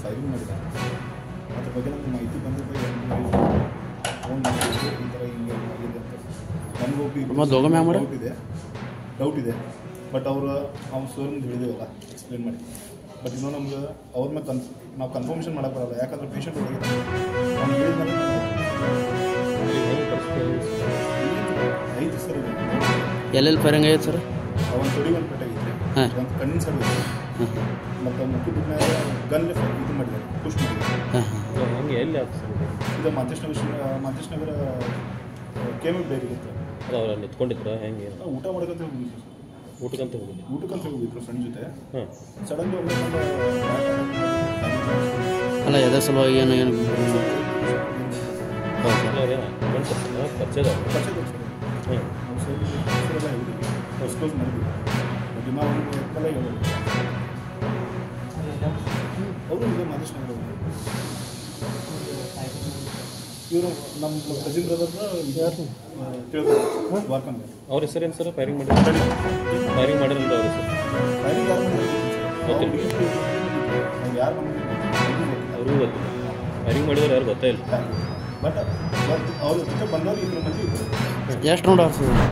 Firing ಮಾಡಿದ್ದಾರೆ ಅದ್ರ ಬಗ್ಗೆ ನಮ್ಗೆ ಮಾಹಿತಿ ಬಂದಿದ್ದು ಫೋನ್ ಮಾಡಿದ್ದು ಈ ಥರ ಹಿಂಗೆ ಆಗಿದೆ ಅಂತ ನನಗೂ ಮತ್ತೆ ಹೋಗೋ ಮ್ಯಾಮ್ ಅವ್ರೆ? ಡೌಟ್ ಇದೆ ಡೌಟ್ ಇದೆ ಬಟ್ ಅವರು ಅವ್ನು ಸರ್ ಮುಂದೆ ಹೇಳಿದೇವಲ್ಲ ಎಕ್ಸ್ಪ್ಲೇನ್ ಮಾಡಿ ಬಟ್ ಇನ್ನೂ ನಮ್ಗೆ ಅವ್ರ ಮೇಲೆ ಕನ್ಫ್ ನಾವು ಕನ್ಫರ್ಮೇಷನ್ ಮಾಡಕ್ಕೆ ಬರಲ್ಲ ಯಾಕಂದ್ರೆ ಪೇಷಂಟ್ ಹೋಗಿದೆ ಅವ್ನು ಹೇಳಿದ್ಮೇಲೆ ಐದು ಸರ್ ಇದೆ ಎಲ್ಲೆಲ್ಲಿ ಫೈರಿಂಗ್ ಆಗೈತೆ ಸರ್ ಅವನು ತೊಡಿ ಒಂದು ಪೇಟೆ ಐತೆ ಹಾಂ. ಒಂದು ಕಣ್ಣಿನ ಸರ್ ಇದೆ ಹಾಂ ಮತ್ತು ಮುಖದ ಮೇಲೆ ಗನ್ ಇದು ಮಾಡಿದ್ದಾರೆ ಪುಷ್ ಮಾಡಿದ್ದಾರೆ ಹಾಂ ಹಾಂ ಹಂಗೆ ಎಲ್ಲಿ ಆಗ್ತದೆ ಇದು ಮಾತೇಶ್ ನಗರ ಮಾತೇಶ್ ನಗರ ಕೇಮಲ್ ಬೇರೆ ಇತ್ತು ಅದು ಅವ್ರು ಅಲ್ಲಿ ನಿಂತ್ಕೊಂಡಿದ್ರ ಹೆಂಗೆ ನಾವು ಊಟ ಮಾಡೋಕ್ಕಂತ ಹೋಗಿದ್ವಿ ಊಟಕ್ಕಂತ ಹೋಗಿದ್ದೆ ಊಟಕ್ಕಂತ ಹೋಗಿದ್ರು ಫ್ರೆಂಡ್ ಜೊತೆ ಹಾಂ ಸಡನ್ಲಿ ಒಬ್ಬ ಅಲ್ಲ ಎದೆ ಸಲುವಾಗಿ ಏನು ಏನು ಹೌದು ಸರ್ ಅವ್ರೇನ ಬಂತು ಪರಿಚಯದ ಹ್ಞೂ ಡಿಸ್ಕ್ಲೋಸ್ ಮಾಡಿದ್ವಿ ಬಟ್ ಇನ್ನೂ ಅವ್ರಿಗೆ ಎತ್ತಲ್ಲ ಹೇಳೋದು ಅವರು ಇದೆ ಮಾತೇಶ್ ನಗರ ಇವರು ನಮ್ಮ ಕಸಿನ್ ಬ್ರದರ್ನ ಯಾರು ತಿಳ್ಕೊಂಡು ವಾರ್ಕಂಬ ಅವ್ರ ಹೆಸರೇನು ಸರ್ ಫೈರಿಂಗ್ ಮಾಡಿದ್ರು ಫೈರಿಂಗ್ ಮಾಡಿರಲ್ಲ ಅವ್ರ ಹೆಸರು ಫೈರಿಂಗ್ ಯಾರು ಮಾಡಿದ್ರು ಯಾರು ನಮಗೆ ಅವ್ರಿಗೂ ಗೊತ್ತಿಲ್ಲ ಫೈರಿಂಗ್ ಮಾಡಿದವ್ರು ಯಾರು ಗೊತ್ತೇ ಇಲ್ಲ ಬಟ್ ಅವ್ರ ಜೊತೆ ಬಂದವ್ರು ಇಬ್ಬರು ಮಂದಿ ಇದ್ರು ಎಷ್ಟು ನೋಡ ಸರ್